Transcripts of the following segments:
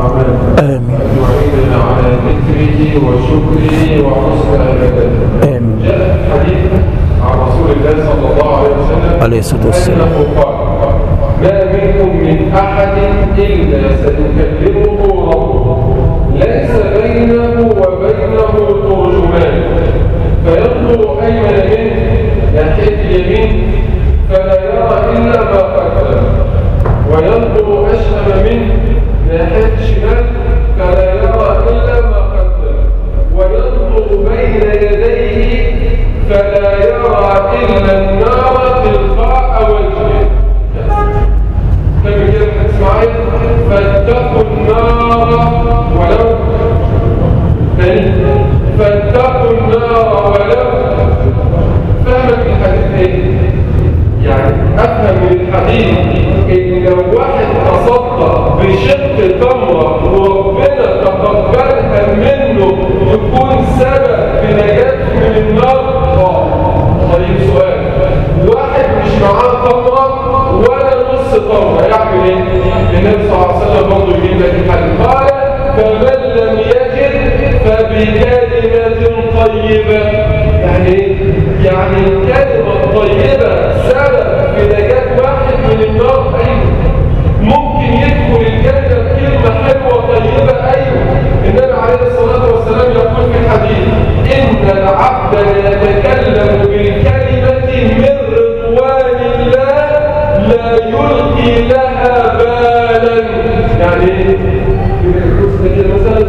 أعمالنا آمين وعيننا على ذكره وشكره وحسن عبادته آمين جاء حديث عن رسول الله صلى الله عليه وسلم عليه الصلاة والسلام. أنه قال ما منكم من أحد إلا سيكلمه ربه ليس بينه وبينه ترجمان فينظر أيمن منه ناحية اليمين فلا يرى إلا ما قدم وينظر أشأم منه ناحية الشمال فلا يرى إلا ما قدم وينظر بين يديه فلا يرى إلا النار تلقاء وجهه كم كده تسمعين فاتقوا النار ولو تاني فاتقوا النار ولو فهمت الحديث ايه يعني افهم من الحديث ان لو واحد تصدق بشق تمره وربنا تقبلها منه يكون سبب في نجاته من النار اه طيب سؤال واحد مش معاه تمره ولا نص تمره يعمل ايه؟ النبي صلى الله عليه وسلم برضه يجيب لك الحديث قال فمن لم يجد فبكلمه طيبه يعني ايه؟ يعني الكلمه الطيبه سبب في نجاه واحد من النار ايوه ممكن يدخل الجنه بكلمه حلوه طيبه ايوه النبي عليه الصلاه والسلام يقول في الحديث ان العبد يتكلم بالكلمه من رضوان الله لا يلقي لها بالا يعني ايه؟ كده الحسن كده مثلا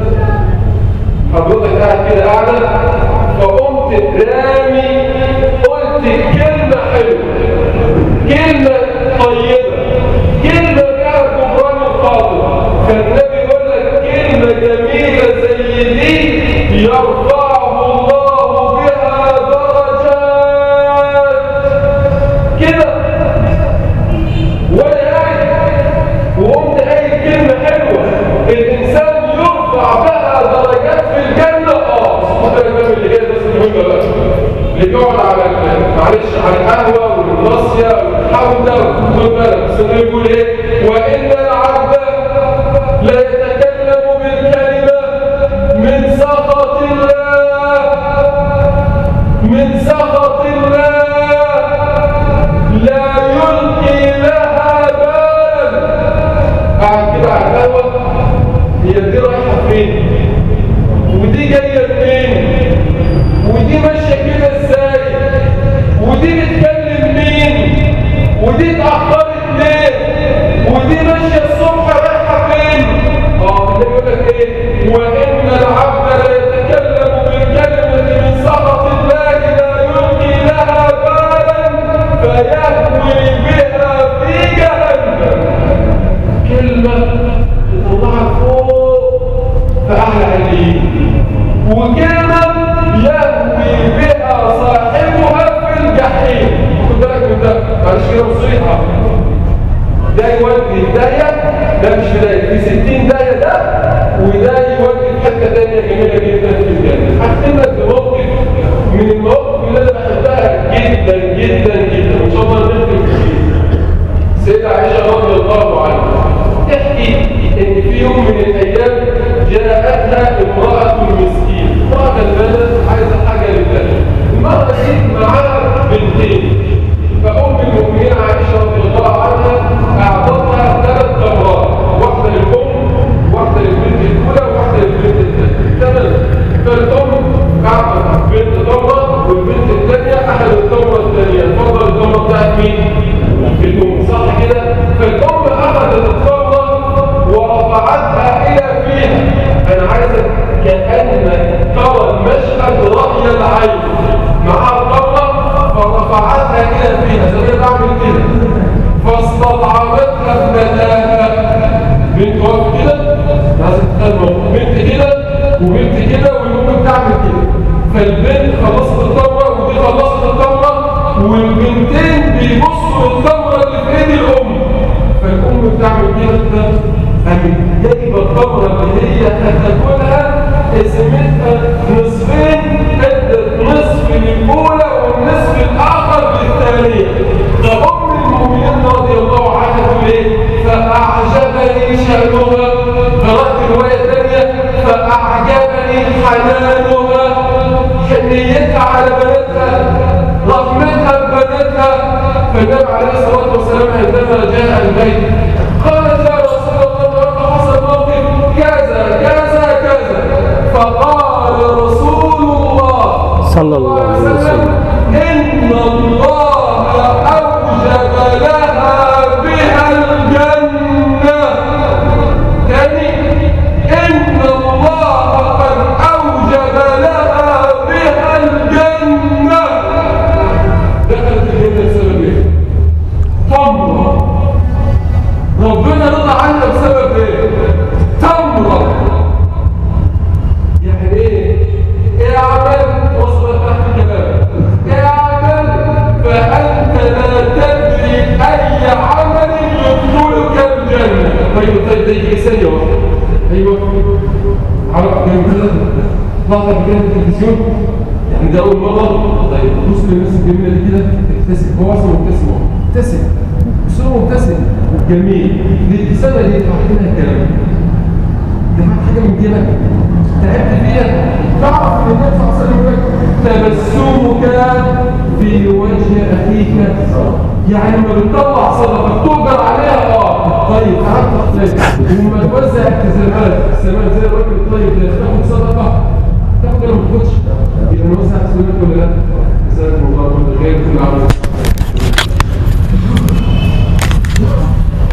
حضرتك قاعد كده قاعده فقمت رامي قلت كلمه حلوه كلمه طيبه كلمه فيها جبران الخاطر فالنبي يقول لك كلمه جميله زي دي يرفعه الله بها درجات كده وانا قاعد وقمت قايل كلمه حلوه الانسان يرفع بها درجات في الجنه اه سبحان الله اللي جاي بس المهم بقى اللي بيقعد على ال- معلش على القهوه والناصيه والحوده خد بالك بس هو يقول ايه وان العبد لا يتكلم بالكلمه من سخط الله من سخط الله لا يلقي لها بالا قاعد كده على القهوه هي دي رايحه فين ودي جايه منين ودي ماشيه كده ازاي ودي بتكلم مين ودي اتاخرت ليه ودي ماشيه الصبح رايحه فين اه النبي يقول لك ايه وان العبد لا يتكلم بالكلمه من سخط الله لا يلقي لها بالا فيهوي بها في جهنم كلمة تطلعك فوق في أعلى عليين وكلمة يهوي بها صاحبها في الجحيم خد بالك من ده معلش كده بصيحة ده يودي الداية ده مش بداية في 60 داية ده وده يودي في حتة تانية جميلة جدا في الجنة هختمك بموقف من المواقف اللي أنا بحبها جدا جدا جدا وإن شاء الله نختم فيه سيدة عائشة رضي الله عنها تحكي ان في يوم من الايام جاءتها امرأة مسكين امرأة البلد عايزة حاجة للبلد المرأة دي معاها بنتين فأم المؤمنين عائشة رضي الله عنها أعطتها ثلاث تمرات واحدة للأم واحدة للبنت الأولى وواحدة للبنت الثانية تمام فالأم أعطت بنت تمرة والبنت الثانية أخذت التمرة الثانية اتفضل التمرة بتاعت مين؟ الأم صح كده؟ فالأم أخذت التمرة ورفعتها إلى فيها أنا عايزك كأنك ترى المشهد رأي العين معها التمرة فرفعتها إلى فيها زي ما بعمل كده فاستطعمتها ابنتاها بنت واقف كده لازم تتكلم بنت كده وبنت كده والأم بتعمل كده فالبنت خلصت التمرة ودي خلصت التمرة والبنتين بيبصوا للتمرة اللي في ايد الأم فالأم بتعمل كده قامت جايبة التمرة اللي هي هتاكلها قسمتها نصفين ادت نصف للأولى والنصف الآخر للثانية ده أم المؤمنين رضي الله عنها تقول ايه؟ فأعجبني شأنها قرأت حنانها حنيتها على بناتها رحمتها ببناتها فالنبي عليه الصلاه والسلام عندما جاء البيت قالت يا رسول الله النهارده حصل موقف كذا كذا كذا فقال رسول الله صلى الله عليه وسلم إن الله أوجب لها بها الجنة يعني إن الله قد أوجب لها بها الجنة دخلت الجنة بسبب إيه؟ تمرة ربنا رضى عنها بسبب إيه؟ تمرة يعني ايه اعمل وصل تحت كلامك اعمل فانت لا تدري اي عمل يدخلك الجنه طيب طيب ده يجي ثانيه واحده ايوه عرف كام كده طلعت قبل كده في التلفزيون يعني ده اول مره طيب بص للناس الجميله دي كده ابتسم هو اصلا مبتسم اهو ابتسم بس هو مبتسم جميل الابتسامه دي تعطينا كلام دفعت حاجه من جيبك تعبت فيها تعرف ان النبي صلى الله عليه وسلم يقول لك تبسمك في وجه اخيك يعني لما بتطلع صدقه تؤجر عليها اه طيب قعدت تختلف وما توزع التزامات التزامات زي الراجل الطيب ده تاخد صدقه تاخد ولا ما تاخدش يبقى نوزع التزامات ولا لا؟ جزاكم الله كل خير كل عام